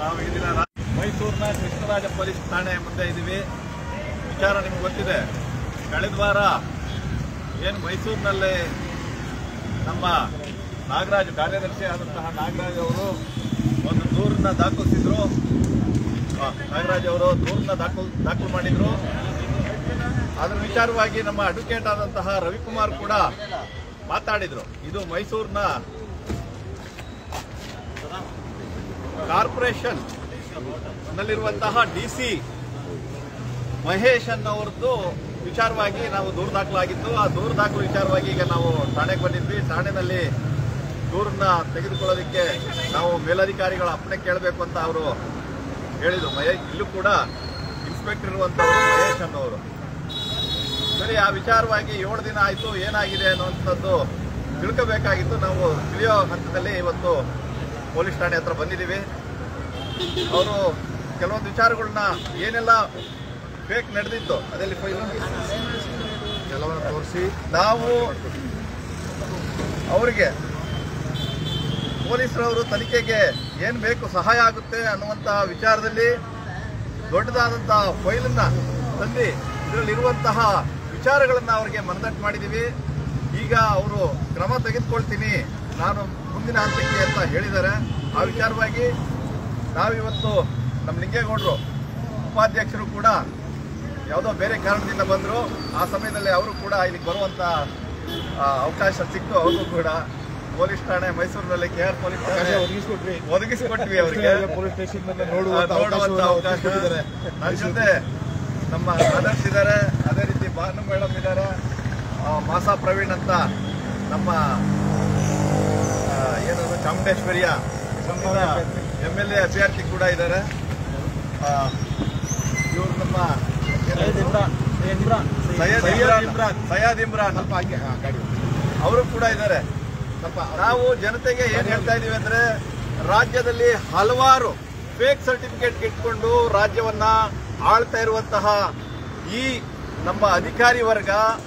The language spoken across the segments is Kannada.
ನಾವು ಈ ದಿನ ರಾ- ಮೈಸೂರಿನ ಕೃಷ್ಣರಾಜ ಪೊಲೀಸ್ ಠಾಣೆ ಮುಂದೆ ಇದ್ದೀವಿ ವಿಚಾರ ನಿಮ್ಗೆ ಗೊತ್ತಿದೆ ಕಳೆದ ವಾರ ಏನು ಮೈಸೂರಿನಲ್ಲಿ ನಮ್ಮ ನಾಗರಾಜ್ ಕಾರ್ಯದರ್ಶಿ ಆದಂತಹ ನಾಗರಾಜ್ ಅವರು ಒಂದು ದೂರನ್ನ ದಾಖಲಿಸಿದ್ರು ಆ, ನಾಗರಾಜ್ ಅವರು ದೂರನ್ನ ದಾಖಲು ದಾಖಲು ಮಾಡಿದ್ರು ಅದರ ವಿಚಾರವಾಗಿ ನಮ್ಮ ಅಡ್ವೊಕೇಟ್ ಆದಂತಹ ರವಿಕುಮಾರ್ ಕೂಡ ಮಾತಾಡಿದ್ರು ಇದು ಮೈಸೂರಿನ ಕಾರ್ಪೊರೇಷನ್ ನಲ್ಲಿರುವಂತಹ ಡಿ ಸಿ ಮಹೇಶ್ ಅನ್ನೋರದ್ದು ವಿಚಾರವಾಗಿ ನಾವು ದೂರು ದಾಖಲಾಗಿತ್ತು ಆ ದೂರು ದಾಖಲು ವಿಚಾರವಾಗಿ ಈಗ ನಾವು ಠಾಣೆಗೆ ಬಂದಿದ್ವಿ ಠಾಣೆನಲ್ಲಿ ದೂರನ್ನ ತೆಗೆದುಕೊಳ್ಳೋದಕ್ಕೆ ನಾವು ಮೇಲಧಿಕಾರಿಗಳ ಅಪ್ಪಣೆ ಕೇಳಬೇಕು ಅಂತ ಅವರು ಹೇಳಿದ್ರು ಮಹೇಶ್ ಇಲ್ಲೂ ಕೂಡ ಇನ್ಸ್ಪೆಕ್ಟರ್ ಇರುವಂತವರು ಮಹೇಶ್ ಅನ್ನೋರು ಸರಿ ಆ ವಿಚಾರವಾಗಿ ಏಳು ದಿನ ಆಯಿತು ಏನಾಗಿದೆ ಅನ್ನುವಂಥದ್ದು ತಿಳ್ಕೋಬೇಕಾಗಿತ್ತು ನಾವು ತಿಳಿಯೋ ಹಂತದಲ್ಲಿ ಇವತ್ತು ಪೊಲೀಸ್ ಠಾಣೆ ಹತ್ರ ಬಂದಿದ್ದೀವಿ ಅವರು ಕೆಲವೊಂದು ವಿಚಾರಗಳನ್ನ ಏನೆಲ್ಲ ಫೇಕ್ ನಡೆದಿತ್ತು ಅದರಲ್ಲಿ ಕೆಲವನ್ನ ತೋರಿಸಿ ನಾವು ಅವರಿಗೆ ಪೊಲೀಸರವರು ತನಿಖೆಗೆ ಏನು ಬೇಕು ಸಹಾಯ ಆಗುತ್ತೆ ಅನ್ನುವಂತಹ ವಿಚಾರದಲ್ಲಿ ದೊಡ್ಡದಾದಂತಹ ಫೈಲನ್ನ ತಂದು ಇದರಲ್ಲಿರುವಂತಹ ವಿಚಾರಗಳನ್ನ ಅವರಿಗೆ ಮನದಟ್ಟು ಮಾಡಿದ್ದೀವಿ ಈಗ ಅವರು ಕ್ರಮ ತೆಗೆದುಕೊಳ್ತೀನಿ ನಾನು ಮುಂದಿನ ಹಂತಕ್ಕೆ ಅಂತ ಹೇಳಿದ್ದಾರೆ ಆ ವಿಚಾರವಾಗಿ ನಾವಿವತ್ತು ನಮ್ಮ ಲಿಂಗೇಗೌಡರು ಉಪಾಧ್ಯಕ್ಷರು ಕೂಡ ಯಾವುದೋ ಬೇರೆ ಕಾರಣದಿಂದ ಬಂದರು ಆ ಸಮಯದಲ್ಲಿ ಅವರು ಕೂಡ ಇಲ್ಲಿಗೆ ಬರುವಂತ ಆ, ಅವಕಾಶ ಸಿಕ್ತು ಅವ್ರಿಗೂ ಕೂಡ ಪೊಲೀಸ್ ಠಾಣೆ ಮೈಸೂರಿನಲ್ಲಿ ಕೆ ಆರ್ ಪೊಲೀಸ್ ಠಾಣೆ ಒದಗಿಸ್ಕೊಟ್ರಿ ಒದಗಿಸಿಕೊಟ್ವಿ ಅವರಿಗೆ ಪೊಲೀಸ್ ಸ್ಟೇಷನ್ ನೋಡುವಂತ ನೋಡುವಂತ ಅವಕಾಶವನ್ನು ಅವಕಾಶ ಕೊಟ್ಟಿದ್ದಾರೆ ನನ್ನ ಜೊತೆ ನಮ್ಮ ಆದರ್ಶ್ ಇದ್ದಾರೆ ಅದೇ ರೀತಿ ಭಾನು ಮೇಡಮ್ ಇದ್ದಾರೆ ಆ, ಮಾಸಾ ಪ್ರವೀಣ್ ಅಂತ ನಮ್ಮ ಆ, ಏನದು ಚಾಮುಂಡೇಶ್ವರಿಯ ಎಮ್ ಎಲ್ ಎ ಅಭ್ಯರ್ಥಿ ಕೂಡ ಇದ್ದಾರೆ ಇವರು ನಮ್ಮ ಸೈಯದ್ ಇಮ್ರಾನ್ ಸೈಯದ್ ಇಮ್ರಾನ್ ಸೈಯದ್ ಸೈಯದ್ ಇಮ್ರಾನ್ ಸೈಯದ್ ಇಮ್ರಾನ್ ಸ್ವಲ್ಪ ಹಾಗೆ ಹಾ, ಗಾಡಿ ಅವರು ಕೂಡ ಇದ್ದಾರೆ ಸ್ವಲ್ಪ ನಾವು ಜನತೆಗೆ ಏನ್ ಹೇಳ್ತಾ ಇದೀವಿ ಅಂದ್ರೆ ರಾಜ್ಯದಲ್ಲಿ ಹಲವಾರು ಫೇಕ್ ಸರ್ಟಿಫಿಕೇಟ್ ಇಟ್ಕೊಂಡು ರಾಜ್ಯವನ್ನ ಆಳ್ತಾ ಇರುವಂತಹ ಈ ನಮ್ಮ ಅಧಿಕಾರಿ ವರ್ಗ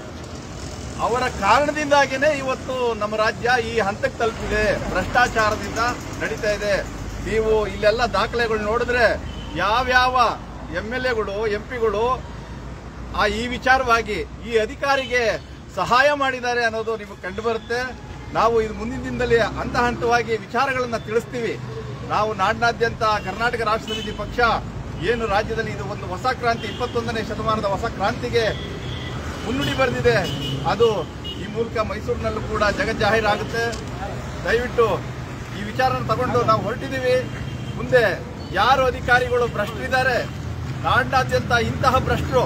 ಅವರ ಕಾರಣದಿಂದಾಗಿನೇ ಇವತ್ತು ನಮ್ಮ ರಾಜ್ಯ ಈ ಹಂತಕ್ಕೆ ತಲುಪಿದೆ ಭ್ರಷ್ಟಾಚಾರದಿಂದ ನಡೀತಾ ಇದೆ ನೀವು ಇಲ್ಲೆಲ್ಲ ದಾಖಲೆಗಳು ನೋಡಿದ್ರೆ ಯಾವ್ಯಾವ ಎಂ ಎಲ್ ಎಗಳು ಎಂ ಪಿಗಳು ಆ ಈ ವಿಚಾರವಾಗಿ ಈ ಅಧಿಕಾರಿಗೆ ಸಹಾಯ ಮಾಡಿದ್ದಾರೆ ಅನ್ನೋದು ನಿಮಗೆ ಕಂಡು ಬರುತ್ತೆ ನಾವು ಇದು ಮುಂದಿನ ದಿನದಲ್ಲಿ ಹಂತ ಹಂತವಾಗಿ ವಿಚಾರಗಳನ್ನ ತಿಳಿಸ್ತೀವಿ ನಾವು ನಾಡಿನಾದ್ಯಂತ ಕರ್ನಾಟಕ ರಾಷ್ಟ್ರ ಸಮಿತಿ ಪಕ್ಷ ಏನು ರಾಜ್ಯದಲ್ಲಿ ಇದು ಒಂದು ಹೊಸ ಕ್ರಾಂತಿ ಇಪ್ಪತ್ತೊಂದನೇ ಶತಮಾನದ ಹೊಸ ಕ್ರಾಂತಿಗೆ ಮುನ್ನುಡಿ ಬರೆದಿದೆ ಅದು ಈ ಮೂಲಕ ಮೈಸೂರಿನಲ್ಲೂ ಕೂಡ ಜಗಜ್ಜಾಹೀರಾಗುತ್ತೆ ದಯವಿಟ್ಟು ಈ ವಿಚಾರನ ತಗೊಂಡು ನಾವು ಹೊರಟಿದ್ದೀವಿ ಮುಂದೆ ಯಾರು ಅಧಿಕಾರಿಗಳು ಭ್ರಷ್ಟರಿದ್ದಾರೆ ನಾಡಿನಾದ್ಯಂತ ಇಂತಹ ಭ್ರಷ್ಟರು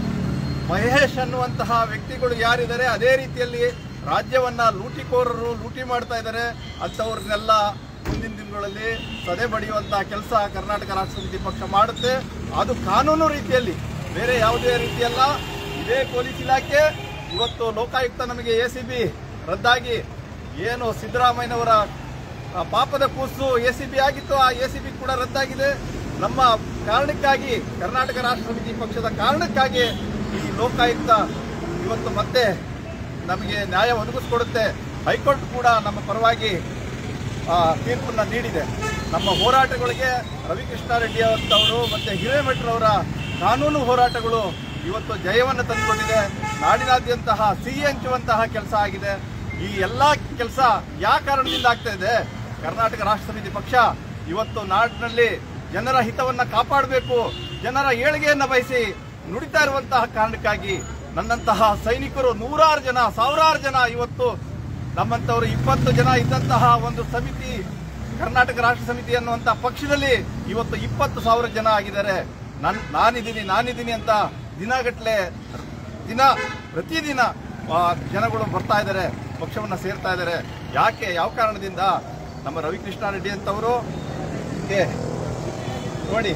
ಮಹೇಶ್ ಅನ್ನುವಂತಹ ವ್ಯಕ್ತಿಗಳು ಯಾರಿದ್ದಾರೆ ಅದೇ ರೀತಿಯಲ್ಲಿ ರಾಜ್ಯವನ್ನ ಲೂಟಿಕೋರರು ಲೂಟಿ ಮಾಡ್ತಾ ಇದ್ದಾರೆ ಅಂಥವ್ರನ್ನೆಲ್ಲ ಮುಂದಿನ ದಿನಗಳಲ್ಲಿ ಸದೆ ಬಡಿಯುವಂತಹ ಕೆಲಸ ಕರ್ನಾಟಕ ರಾಷ್ಟ್ರ ಸಮಿತಿ ಪಕ್ಷ ಮಾಡುತ್ತೆ ಅದು ಕಾನೂನು ರೀತಿಯಲ್ಲಿ ಬೇರೆ ಯಾವುದೇ ರೀತಿಯಲ್ಲ ಇದೇ ಪೊಲೀಸ್ ಇಲಾಖೆ ಇವತ್ತು ಲೋಕಾಯುಕ್ತ ನಮಗೆ ಎ ಸಿ ಬಿ ರದ್ದಾಗಿ ಏನು ಸಿದ್ದರಾಮಯ್ಯನವರ ಆ ಪಾಪದ ಕೂಸು ಎ ಸಿ ಬಿ ಆಗಿತ್ತು ಆ ಎ ಸಿ ಬಿ ಕೂಡ ರದ್ದಾಗಿದೆ ನಮ್ಮ ಕಾರಣಕ್ಕಾಗಿ ಕರ್ನಾಟಕ ರಾಷ್ಟ್ರ ಸಮಿತಿ ಪಕ್ಷದ ಕಾರಣಕ್ಕಾಗಿ ಈ ಲೋಕಾಯುಕ್ತ ಇವತ್ತು ಮತ್ತೆ ನಮಗೆ ನ್ಯಾಯ ಒದಗಿಸ್ಕೊಡುತ್ತೆ ಹೈಕೋರ್ಟ್ ಕೂಡ ನಮ್ಮ ಪರವಾಗಿ ಆ, ತೀರ್ಪನ್ನ ನೀಡಿದೆ ನಮ್ಮ ಹೋರಾಟಗಳಿಗೆ ರವಿಕೃಷ್ಣ ರೆಡ್ಡಿ ಅಂತವರು ಮತ್ತೆ ಹಿರೇಮಠರವರ ಕಾನೂನು ಹೋರಾಟಗಳು ಇವತ್ತು ಜಯವನ್ನು ತಂದುಕೊಂಡಿದೆ ನಾಡಿನಾದ್ಯಂತಹ ಸಿಹಿ ಹಂಚುವಂತಹ ಕೆಲಸ ಆಗಿದೆ ಈ ಎಲ್ಲಾ ಕೆಲಸ ಯಾವ ಕಾರಣದಿಂದ ಆಗ್ತಾ ಇದೆ ಕರ್ನಾಟಕ ರಾಷ್ಟ್ರ ಸಮಿತಿ ಪಕ್ಷ ಇವತ್ತು ನಾಡಿನಲ್ಲಿ ಜನರ ಹಿತವನ್ನ ಕಾಪಾಡಬೇಕು ಜನರ ಏಳಿಗೆಯನ್ನ ಬಯಸಿ ನುಡಿತಾ ಇರುವಂತಹ ಕಾರಣಕ್ಕಾಗಿ ನನ್ನಂತಹ ಸೈನಿಕರು ನೂರಾರು ಜನ ಸಾವಿರಾರು ಜನ ಇವತ್ತು ನಮ್ಮಂತವರು ಇಪ್ಪತ್ತು ಜನ ಇದ್ದಂತಹ ಒಂದು ಸಮಿತಿ ಕರ್ನಾಟಕ ರಾಷ್ಟ್ರ ಸಮಿತಿ ಅನ್ನುವಂತಹ ಪಕ್ಷದಲ್ಲಿ ಇವತ್ತು ಇಪ್ಪತ್ತು ಸಾವಿರ ಜನ ಆಗಿದ್ದಾರೆ ನನ್ ನಾನಿದ್ದೀನಿ ನಾನಿದ್ದೀನಿ ಅಂತ ದಿನಗಟ್ಲೆ ದಿನ ಪ್ರತಿದಿನ ಆ, ಜನಗಳು ಬರ್ತಾ ಇದ್ದಾರೆ ಪಕ್ಷವನ್ನ ಸೇರ್ತಾ ಇದ್ದಾರೆ ಯಾಕೆ ಯಾವ ಕಾರಣದಿಂದ ನಮ್ಮ ರವಿಕೃಷ್ಣ ರೆಡ್ಡಿ ಅಂತವರು ಗೆ ನೋಡಿ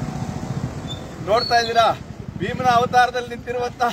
ನೋಡ್ತಾ ಇದ್ದೀರಾ ಭೀಮನ ಅವತಾರದಲ್ಲಿ ನಿಂತಿರುವಂತಹ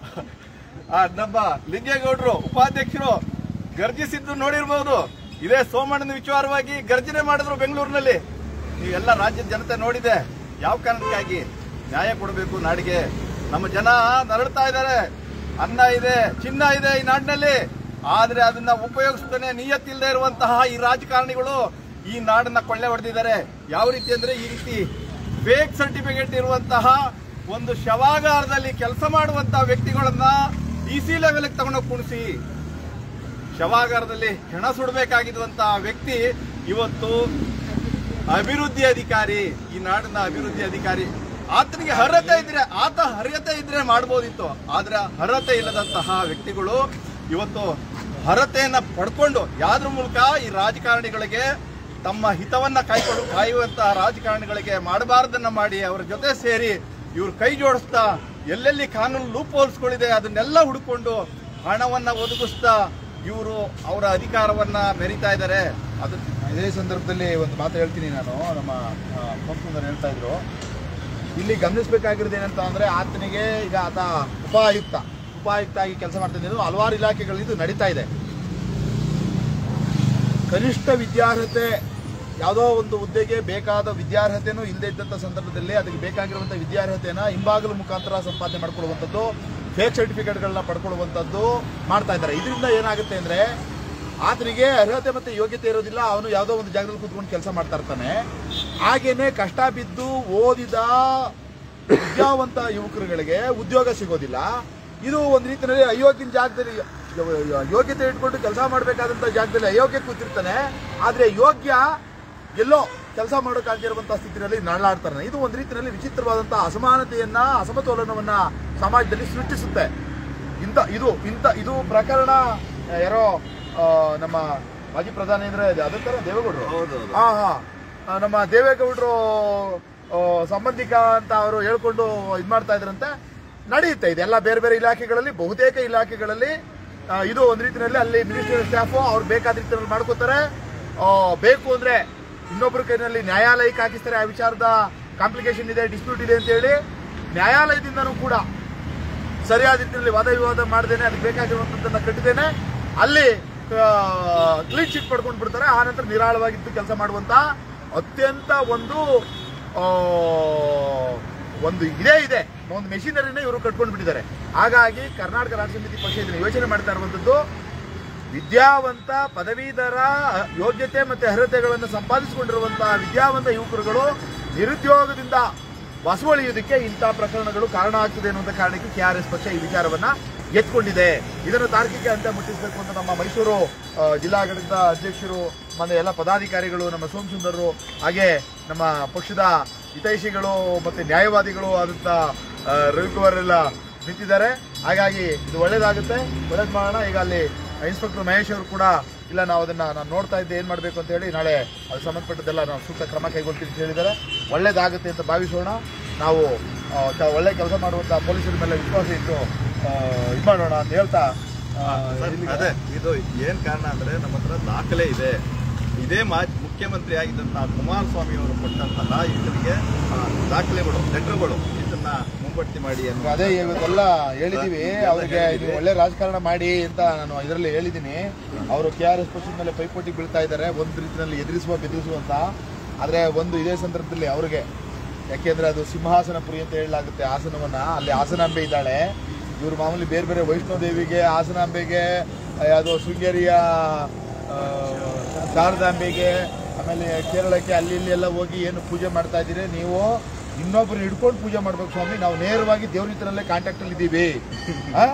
ಆ ನಮ್ಮ ಲಿಂಗೇಗೌಡರು ಉಪಾಧ್ಯಕ್ಷರು ಗರ್ಜಿಸಿದ್ದು ನೋಡಿರ್ಬೋದು ಇದೇ ಸೋಮಣ್ಣನ ವಿಚಾರವಾಗಿ ಗರ್ಜನೆ ಮಾಡಿದ್ರು ಬೆಂಗಳೂರಿನಲ್ಲಿ ನೀವೆಲ್ಲ ರಾಜ್ಯದ ಜನತೆ ನೋಡಿದೆ ಯಾವ ಕಾರಣಕ್ಕಾಗಿ ನ್ಯಾಯ ಕೊಡಬೇಕು ನಾಡಿಗೆ ನಮ್ಮ ಜನ ನರಳ್ತಾ ಇದ್ದಾರೆ ಅನ್ನ ಇದೆ ಚಿನ್ನ ಇದೆ ಈ ನಾಡಿನಲ್ಲಿ ಆದ್ರೆ ಅದನ್ನ ಉಪಯೋಗಿಸ್ತಾನೆ ನಿಯತ್ತಿಲ್ಲದೆ ಇರುವಂತಹ ಈ ರಾಜಕಾರಣಿಗಳು ಈ ನಾಡನ್ನ ಕೊಳ್ಳೆ ಹೊಡೆದಿದ್ದಾರೆ ಯಾವ ರೀತಿ ಅಂದ್ರೆ ಈ ರೀತಿ ಫೇಕ್ ಸರ್ಟಿಫಿಕೇಟ್ ಇರುವಂತಹ ಒಂದು ಶವಾಗಾರದಲ್ಲಿ ಕೆಲಸ ಮಾಡುವಂತಹ ವ್ಯಕ್ತಿಗಳನ್ನ ಡಿ ಸಿ ಲೆವೆಲ್ಗೆ ತಗೊಂಡೋಗಿ ಕುಣಿಸಿ ಶವಾಗಾರದಲ್ಲಿ ಹೆಣ ಸುಡಬೇಕಾಗಿರುವಂತಹ ವ್ಯಕ್ತಿ ಇವತ್ತು ಅಭಿವೃದ್ಧಿ ಅಧಿಕಾರಿ ಈ ನಾಡಿನ ಅಭಿವೃದ್ಧಿ ಅಧಿಕಾರಿ ಆತನಿಗೆ ಅರ್ಹತೆ ಇದ್ರೆ ಆತ ಅರ್ಹತೆ ಇದ್ರೆ ಮಾಡ್ಬೋದಿತ್ತು ಆದ್ರೆ ಅರ್ಹತೆ ಇಲ್ಲದಂತಹ ವ್ಯಕ್ತಿಗಳು ಇವತ್ತು ಅರ್ಹತೆಯನ್ನ ಪಡ್ಕೊಂಡು ಯಾವ್ದ್ರ ಮೂಲಕ ಈ ರಾಜಕಾರಣಿಗಳಿಗೆ ತಮ್ಮ ಹಿತವನ್ನ ಕಾಯ್ಕೊಂಡು ಕಾಯುವಂತಹ ರಾಜಕಾರಣಿಗಳಿಗೆ ಮಾಡಬಾರ್ದನ್ನ ಮಾಡಿ ಅವರ ಜೊತೆ ಸೇರಿ ಇವ್ರು ಕೈ ಜೋಡಿಸ್ತಾ ಎಲ್ಲೆಲ್ಲಿ ಕಾನೂನು ಲೂಪ್ ಹೋಲ್ಸ್ಗಳಿದೆ ಅದನ್ನೆಲ್ಲ ಹುಡುಕೊಂಡು ಹಣವನ್ನ ಒದಗಿಸ್ತಾ ಇವರು ಅವರ ಅಧಿಕಾರವನ್ನ ಮೆರಿತಾ ಇದ್ದಾರೆ ಅದು ಇದೇ ಸಂದರ್ಭದಲ್ಲಿ ಒಂದು ಮಾತು ಹೇಳ್ತೀನಿ ನಾನು ನಮ್ಮ ಸಂಸದರು ಹೇಳ್ತಾ ಇದ್ರು ಇಲ್ಲಿ ಗಮನಿಸಬೇಕಾಗಿರೋದು ಏನಂತ ಅಂದ್ರೆ ಆತನಿಗೆ ಈಗ ಆತ ಉಪಾಯುಕ್ತ ಉಪಾಯುಕ್ತ ಆಗಿ ಕೆಲಸ ಮಾಡ್ತಾ ಇದ್ದು ಹಲವಾರು ಇಲಾಖೆಗಳು ಇದು ನಡೀತಾ ಇದೆ ಕನಿಷ್ಠ ವಿದ್ಯಾರ್ಹತೆ ಯಾವುದೋ ಒಂದು ಹುದ್ದೆಗೆ ಬೇಕಾದ ವಿದ್ಯಾರ್ಹತೆನೂ ಇಲ್ಲದೆ ಇದ್ದಂಥ ಸಂದರ್ಭದಲ್ಲಿ ಅದಕ್ಕೆ ಬೇಕಾಗಿರುವಂಥ ವಿದ್ಯಾರ್ಹತೆನ ಹಿಂಬಾಗಲು ಮುಖಾಂತರ ಸಂಪಾದನೆ ಮಾಡ್ಕೊಳ್ಳುವಂಥದ್ದು ಫೇಕ್ ಸರ್ಟಿಫಿಕೇಟ್ಗಳನ್ನ ಪಡ್ಕೊಳ್ಳುವಂಥದ್ದು ಮಾಡ್ತಾ ಇದ್ದಾರೆ ಇದರಿಂದ ಏನಾಗುತ್ತೆ ಅಂದರೆ ಆತನಿಗೆ ಅರ್ಹತೆ ಮತ್ತು ಯೋಗ್ಯತೆ ಇರೋದಿಲ್ಲ ಅವನು ಯಾವುದೋ ಒಂದು ಜಾಗದಲ್ಲಿ ಕೂತ್ಕೊಂಡು ಕೆಲಸ ಮಾಡ್ತಾ ಇರ್ತಾನೆ ಹಾಗೇನೆ ಕಷ್ಟ ಬಿದ್ದು ಓದಿದ ವಿದ್ಯಾವಂತ ಯುವಕರುಗಳಿಗೆ ಉದ್ಯೋಗ ಸಿಗೋದಿಲ್ಲ ಇದು ಒಂದು ರೀತಿಯಲ್ಲಿ ಅಯೋಗ್ಯನ ಜಾಗದಲ್ಲಿ ಯೋಗ್ಯತೆ ಇಟ್ಕೊಂಡು ಕೆಲಸ ಮಾಡಬೇಕಾದಂಥ ಜಾಗದಲ್ಲಿ ಅಯೋಗ್ಯ ಕೂತಿರ್ತಾನೆ ಆದರೆ ಯೋಗ್ಯ ಎಲ್ಲೋ ಕೆಲಸ ಮಾಡೋಕ್ಕಾಗಿರುವಂಥ ಸ್ಥಿತಿಯಲ್ಲಿ ನರಳಾಡ್ತಾನೆ ಇದು ಒಂದು ರೀತಿಯಲ್ಲಿ ವಿಚಿತ್ರವಾದಂಥ ಅಸಮಾನತೆಯನ್ನ ಅಸಮತೋಲನವನ್ನ ಸಮಾಜದಲ್ಲಿ ಸೃಷ್ಟಿಸುತ್ತೆ ಇಂಥ ಇದು ಇಂಥ ಇದು ಪ್ರಕರಣ ಆ, ಯಾರೋ ಆ, ನಮ್ಮ ಮಾಜಿ ಪ್ರಧಾನಿ ಅಂದ್ರೆ ಅದೇ ಥರ ದೇವೇಗೌಡರು ಹೌದು ಹಾ ಹಾ ಆ, ನಮ್ಮ ದೇವೇಗೌಡರು ಆ, ಸಂಬಂಧಿಕ ಅಂತ ಅವರು ಹೇಳ್ಕೊಂಡು ಇದು ಮಾಡ್ತಾ ಇದ್ರಂತೆ ನಡೆಯುತ್ತೆ ಇದೆಲ್ಲ ಬೇರೆ ಬೇರೆ ಇಲಾಖೆಗಳಲ್ಲಿ ಬಹುತೇಕ ಇಲಾಖೆಗಳಲ್ಲಿ ಆ, ಇದು ಒಂದು ರೀತಿಯಲ್ಲಿ ಅಲ್ಲಿ ಮಿನಿಸ್ಟ್ರಿಯಲ್ ಸ್ಟಾಫು ಅವ್ರು ಬೇಕಾದ ರೀತಿಯಲ್ಲಿ ಮಾಡ್ಕೋತಾರೆ ಆ, ಬೇಕು ಅಂದ್ರೆ ಇನ್ನೊಬ್ಬರ ಕೈನಲ್ಲಿ ನ್ಯಾಯಾಲಯಕ್ಕೆ ಹಾಕಿಸ್ತಾರೆ ಆ ವಿಚಾರದ ಕಾಂಪ್ಲಿಕೇಶನ್ ಇದೆ ಡಿಸ್ಪ್ಯೂಟ್ ಇದೆ ಅಂತ ಹೇಳಿ ನ್ಯಾಯಾಲಯದಿಂದನೂ ಕೂಡ ಸರಿಯಾದ ರೀತಿಯಲ್ಲಿ ವಾದ ವಿವಾದ ಮಾಡದೇನೆ ಅದಕ್ಕೆ ಬೇಕಾಗಿರುವಂಥದ್ದನ್ನ ಕಟ್ಟಿದ್ದೇನೆ ಅಲ್ಲಿ ಕ್ಲೀನ್ ಶೀಟ್ ಪಡ್ಕೊಂಡು ಬಿಡ್ತಾರೆ ಆ ನಂತರ ನಿರಾಳವಾಗಿದ್ದು ಕೆಲಸ ಮಾಡುವಂತ ಅತ್ಯಂತ ಒಂದು ಆ, ಒಂದು ಇದೇ ಇದೆ ಒಂದು ಮೆಷಿನರಿನೇ ಇವರು ಕಟ್ಕೊಂಡು ಬಿಟ್ಟಿದ್ದಾರೆ ಹಾಗಾಗಿ ಕರ್ನಾಟಕ ರಾಜ್ಯ ಸಮಿತಿ ಪಕ್ಷ ಇದನ್ನು ಯೋಚನೆ ಮಾಡ್ತಾ ಇರುವಂಥದ್ದು ವಿದ್ಯಾವಂತ ಪದವೀಧರ ಯೋಗ್ಯತೆ ಮತ್ತೆ ಅರ್ಹತೆಗಳನ್ನು ಸಂಪಾದಿಸಿಕೊಂಡಿರುವಂತಹ ವಿದ್ಯಾವಂತ ಯುವಕರುಗಳು ನಿರುದ್ಯೋಗದಿಂದ ಬಸವಳಿಯುವುದಕ್ಕೆ ಇಂಥ ಪ್ರಕರಣಗಳು ಕಾರಣ ಆಗ್ತದೆ ಅನ್ನುವಂಥ ಕಾರಣಕ್ಕೆ ಕೆ ಆರ್ ಎಸ್ ಪಕ್ಷ ಈ ವಿಚಾರವನ್ನ ಎತ್ಕೊಂಡಿದೆ ಇದನ್ನು ತಾರ್ಕಿಕ ಅಂತ ಮುಟ್ಟಿಸಬೇಕು ಅಂತ ನಮ್ಮ ಮೈಸೂರು ಆ, ಜಿಲ್ಲಾ ಘಟಕದ ಅಧ್ಯಕ್ಷರು ಮತ್ತೆ ಎಲ್ಲ ಪದಾಧಿಕಾರಿಗಳು ನಮ್ಮ ಸೋಮಸುಂದರರು ಹಾಗೆ ನಮ್ಮ ಪಕ್ಷದ ಹಿತೈಷಿಗಳು ಮತ್ತೆ ನ್ಯಾಯವಾದಿಗಳು ಆದಂತ ಆ, ರವಿಕುಮಾರ್ ಎಲ್ಲ ನಿಂತಿದ್ದಾರೆ ಹಾಗಾಗಿ ಇದು ಒಳ್ಳೇದಾಗುತ್ತೆ ಒಳ್ಳೇದು ಮಾಡೋಣ ಈಗ ಅಲ್ಲಿ ಇನ್ಸ್ಪೆಕ್ಟರ್ ಮಹೇಶ್ ಅವರು ಕೂಡ ಇಲ್ಲ ನಾವು ಅದನ್ನ ನಾನು ನೋಡ್ತಾ ಇದ್ದೆ ಏನ್ ಮಾಡಬೇಕು ಅಂತ ಹೇಳಿ ನಾಳೆ ಅದು ಸಂಬಂಧಪಟ್ಟದ್ದೆಲ್ಲ ನಾವು ಸೂಕ್ತ ಕ್ರಮ ಕೈಗೊಳ್ತೀವಿ ಅಂತ ಹೇಳಿದ್ದಾರೆ ಒಳ್ಳೇದಾಗುತ್ತೆ ಅಂತ ಭಾವಿಸೋಣ ನಾವು ಆ, ಕ- ಒಳ್ಳೆ ಕೆಲಸ ಮಾಡುವಂತ ಪೊಲೀಸರ ಮೇಲೆ ವಿಶ್ವಾಸ ಇಟ್ಟು ಇದು ಮಾಡೋಣ ಅಂತ ಹೇಳ್ತಾ ಆ, ಸರ್, ಇಲ್ಲಿಗೆ- ಅದೇ ಇದು ಏನ್ ಕಾರಣ ಅಂದ್ರೆ ನಮ್ಮ ಹತ್ರ ದಾಖಲೆ ಇದೆ ಇದೇ ಮಾ ಮುಖ್ಯಮಂತ್ರಿ ಆಗಿದ್ದಂತಹ ಕುಮಾರಸ್ವಾಮಿ ಅವರು ಕೊಟ್ಟಂತಹ ಇದರಿಗೆ ಆ, ದಾಖಲೆಗಳು ಲೆಟರ್ಗಳು ಇದನ್ನ ಮುಂಬಡ್ತಿ ಮಾಡಿ ಅನ್ನೋ ಅದೇ ಇವತ್ತೆಲ್ಲ ಹೇಳಿದೀವಿ ಅವ್ರಿಗೆ ಇದು ಒಳ್ಳೆ ರಾಜಕಾರಣ ಮಾಡಿ ಅಂತ ನಾನು ಇದರಲ್ಲಿ ಹೇಳಿದ್ದೀನಿ ಅವರು ಕೆ ಆರ್ ಎಸ್ ಪಕ್ಷದ ಮೇಲೆ ಪೈಪೋಟಿ ಬೀಳ್ತಾ ಇದ್ದಾರೆ ಒಂದು ರೀತಿಯಲ್ಲಿ ಎದುರಿಸುವ ಬೆದರಿಸುವ ಅಂತ ಆದರೆ ಒಂದು ಇದೇ ಸಂದರ್ಭದಲ್ಲಿ ಅವ್ರಿಗೆ ಯಾಕೆಂದ್ರೆ ಅದು ಸಿಂಹಾಸನ ಪುರಿ ಅಂತ ಹೇಳಲಾಗುತ್ತೆ ಹಾಸನವನ್ನ ಅಲ್ಲಿ ಹಾಸನಾಂಬೆ ಇದ್ದಾಳೆ ಇವರು ಮಾಮೂಲಿ ಬೇರೆ ಬೇರೆ ವೈಷ್ಣೋ ದೇವಿಗೆ ಹಾಸನಾಂಬೆಗೆ ಯಾವುದೋ ಶೃಂಗೇರಿಯ ಆ, ಶಾರದಾಂಬೆಗೆ ಆಮೇಲೆ ಕೇರಳಕ್ಕೆ ಅಲ್ಲಿ ಇಲ್ಲಿ ಎಲ್ಲ ಹೋಗಿ ಏನು ಪೂಜೆ ಮಾಡ್ತಾ ಇದ್ದೀರಿ ನೀವು ಇನ್ನೊಬ್ರು ಹಿಡ್ಕೊಂಡು ಪೂಜೆ ಮಾಡ್ಬೇಕು ಸ್ವಾಮಿ ನಾವು ನೇರವಾಗಿ ದೇವ್ರ ಹತ್ರಲ್ಲೇ ಕಾಂಟ್ಯಾಕ್ಟ್ ಅಲ್ಲಿ ಇದ್ದೀವಿ ಆ?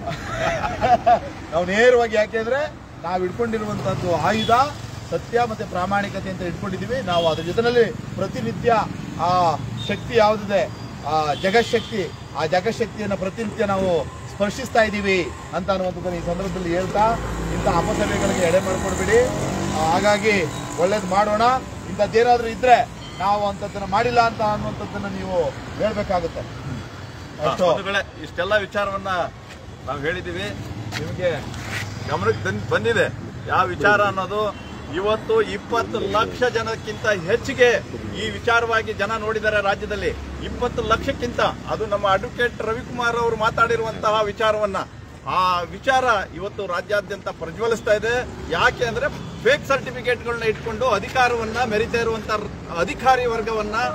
ನಾವು ನೇರವಾಗಿ ಯಾಕೆಂದ್ರೆ ನಾವು ಹಿಡ್ಕೊಂಡಿರುವಂತದ್ದು ಆಯುಧ ಸತ್ಯ ಮತ್ತೆ ಪ್ರಾಮಾಣಿಕತೆ ಅಂತ ಇಟ್ಕೊಂಡಿದ್ದೀವಿ ನಾವು ಅದ್ರ ಜೊತೆನಲ್ಲಿ ಪ್ರತಿನಿತ್ಯ ಆ ಶಕ್ತಿ ಯಾವುದಿದೆ ಆ ಜಗಶಕ್ತಿ ಆ ಜಗಶಕ್ತಿಯನ್ನು ಪ್ರತಿನಿತ್ಯ ನಾವು ಸ್ಪರ್ಶಿಸ್ತಾ ಇದ್ದೀವಿ ಅಂತ ಅನ್ನುವಂಥದ್ದನ್ನು ಈ ಸಂದರ್ಭದಲ್ಲಿ ಹೇಳ್ತಾ ಇಂಥ ಅಪಸಭೆಗಳಿಗೆ ಎಡೆ ಮಾಡ್ಕೊಡ್ಬೇಡಿ ಆ, ಹಾಗಾಗಿ ಒಳ್ಳೇದು ಮಾಡೋಣ ಇಂಥದ್ದೇನಾದ್ರೂ ಇದ್ರೆ ನಾವು ಅಂಥದ್ದನ್ನ ಮಾಡಿಲ್ಲ ಅಂತ ಅನ್ನುವಂಥದ್ದನ್ನ ನೀವು ಹೇಳ್ಬೇಕಾಗುತ್ತೆ ಅಷ್ಟು ಬಂಧುಗಳೇ ಇಷ್ಟೆಲ್ಲ ವಿಚಾರವನ್ನ ನಾವು ಹೇಳಿದೀವಿ ನಿಮಗೆ ಗಮನಕ್ಕೆ ಬಂದ್- ಬಂದಿದೆ ಯಾವ ವಿಚಾರ ಅನ್ನೋದು ಇವತ್ತು ಇಪ್ಪತ್ತು ಲಕ್ಷ ಜನಕ್ಕಿಂತ ಹೆಚ್ಚಿಗೆ ಈ ವಿಚಾರವಾಗಿ ಜನ ನೋಡಿದ್ದಾರೆ ರಾಜ್ಯದಲ್ಲಿ ಇಪ್ಪತ್ತು ಲಕ್ಷಕ್ಕಿಂತ ಅದು ನಮ್ಮ ಅಡ್ವೊಕೇಟ್ ರವಿಕುಮಾರ್ ಅವರು ಮಾತಾಡಿರುವಂತಹ ವಿಚಾರವನ್ನ ಆ ವಿಚಾರ ಇವತ್ತು ರಾಜ್ಯಾದ್ಯಂತ ಪ್ರಜ್ವಲಿಸ್ತಾ ಇದೆ ಯಾಕೆ ಅಂದ್ರೆ ಫೇಕ್ ಸರ್ಟಿಫಿಕೇಟ್ಗಳನ್ನ ಇಟ್ಕೊಂಡು ಅಧಿಕಾರವನ್ನ ಮೆರಿತಾ ಇರುವಂತ ಅಧಿಕಾರಿ ವರ್ಗವನ್ನ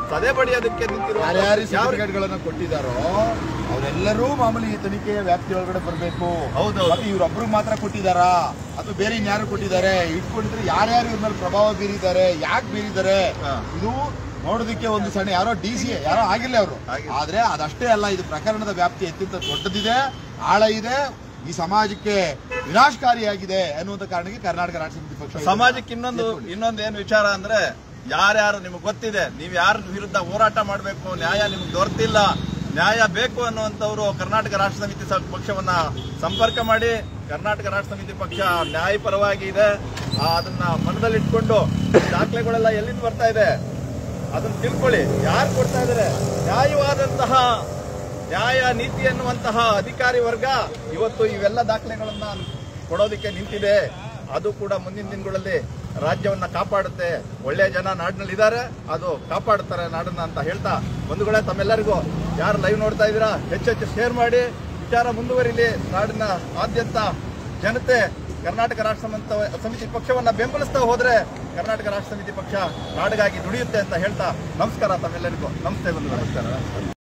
ಸದೆ ಬಡಿಯೋದಕ್ಕೆ ನಿಂತಿರುವ ಯಾರ್ಯಾರು ಯಾವ ಸರ್ಟಿಫಿಕೇಟ್ಗಳನ್ನ ಕೊಟ್ಟಿದ್ದಾರೋ ಅವರೆಲ್ಲರೂ ಮಾಮೂಲಿ ಈ ತನಿಖೆಯ ವ್ಯಾಪ್ತಿ ಒಳಗಡೆ ಬರಬೇಕು ಹೌದೌದು. ಮತ್ತೆ ಇವ್ರೊಬ್ರು ಮಾತ್ರ ಕೊಟ್ಟಿದ್ದಾರಾ ಅಥವಾ ಬೇರೆ ಇನ್ಯಾರು ಕೊಟ್ಟಿದ್ದಾರೆ ಇಟ್ಕೊಂಡಿದ್ರೆ ಯಾರ್ಯಾರು ಇವ್ರ ಮೇಲೆ ಪ್ರಭಾವ ಬೀರಿದ್ದಾರೆ ಯಾಕೆ ಬೀರಿದ್ದಾರೆ ಹಾ. ಇದು ನೋಡೋದಕ್ಕೆ ಒಂದು ಸಣ್ಣ ಯಾರೋ ಡಿ ಸಿ ಯಾರೋ ಆಗಿಲ್ಲ ಅವರು ಆಗಿಲ್ಲ. ಆದ್ರೆ ಅದಷ್ಟೇ ಅಲ್ಲ ಇದು ಪ್ರಕರಣದ ವ್ಯಾಪ್ತಿ ಅತ್ಯಂತ ದೊಡ್ಡದಿದೆ ಆಳ ಇದೆ ಈ ಸಮಾಜಕ್ಕೆ ವಿನಾಶಕಾರಿಯಾಗಿದೆ ಅನ್ನುವಂತ ಕಾರಣಕ್ಕೆ ಕರ್ನಾಟಕ ರಾಷ್ಟ್ರ ಸಮಿತಿ ಪಕ್ಷ ಸಮಾಜಕ್ಕೆ ಇನ್ನೊಂದು ಇನ್ನೊಂದು ಏನು ವಿಚಾರ ಅಂದ್ರೆ ಯಾರ್ಯಾರು ನಿಮ್ಗೆ ಗೊತ್ತಿದೆ ನೀವು ಯಾರ ವಿರುದ್ಧ ಹೋರಾಟ ಮಾಡಬೇಕು ನ್ಯಾಯ ನಿಮ್ಗೆ ದೊರೆತಿಲ್ಲ ನ್ಯಾಯ ಬೇಕು ಅನ್ನುವಂಥವ್ರು ಕರ್ನಾಟಕ ರಾಷ್ಟ್ರ ಸಮಿತಿ ಸ- ಪಕ್ಷವನ್ನ ಸಂಪರ್ಕ ಮಾಡಿ ಕರ್ನಾಟಕ ರಾಷ್ಟ್ರ ಸಮಿತಿ ಪಕ್ಷ ನ್ಯಾಯಪರವಾಗಿ ಇದೆ ಆ, ಅದನ್ನ ಮನದಲ್ಲಿಟ್ಕೊಂಡು ದಾಖಲೆಗಳೆಲ್ಲ ಎಲ್ಲಿಂದ ಬರ್ತಾ ಇದೆ ಅದನ್ನ ತಿಳ್ಕೊಳ್ಳಿ ಯಾರು ಕೊಡ್ತಾ ಇದ್ದಾರೆ ನ್ಯಾಯವಾದಂತಹ ನ್ಯಾಯ ನೀತಿ ಎನ್ನುವಂತಹ ಅಧಿಕಾರಿ ವರ್ಗ ಇವತ್ತು ಇವೆಲ್ಲ ದಾಖಲೆಗಳನ್ನ ಕೊಡೋದಕ್ಕೆ ನಿಂತಿದೆ ಅದು ಕೂಡ ಮುಂದಿನ ದಿನಗಳಲ್ಲಿ ರಾಜ್ಯವನ್ನ ಕಾಪಾಡುತ್ತೆ ಒಳ್ಳೆಯ ಜನ ನಾಡಿನಲ್ಲಿ ಇದ್ದಾರೆ ಅದು ಕಾಪಾಡುತ್ತಾರೆ ನಾಡನ್ನ ಅಂತ ಹೇಳ್ತಾ ಬಂಧುಗಳೇ ತಮ್ಮೆಲ್ಲರಿಗೂ ಯಾರು ಲೈವ್ ನೋಡ್ತಾ ಇದ್ದೀರಾ ಹೆಚ್ಚೆಚ್ಚು ಶೇರ್ ಮಾಡಿ ವಿಚಾರ ಮುಂದುವರಿಲಿ ನಾಡಿನ ಆದ್ಯಂತ ಜನತೆ ಕರ್ನಾಟಕ ರಾಷ್ಟ್ರ ಸಮಿತ- ಸಮಿತಿ ಪಕ್ಷವನ್ನ ಬೆಂಬಲಿಸ್ತಾ ಹೋದ್ರೆ ಕರ್ನಾಟಕ ರಾಷ್ಟ್ರ ಸಮಿತಿ ಪಕ್ಷ ನಾಡಿಗಾಗಿ ದುಡಿಯುತ್ತೆ ಅಂತ ಹೇಳ್ತಾ ನಮಸ್ಕಾರ ತಮ್ಮೆಲ್ಲರಿಗೂ ನಮಸ್ತೆ ಬಂಧುಗಳೇ ನಮಸ್ಕಾರ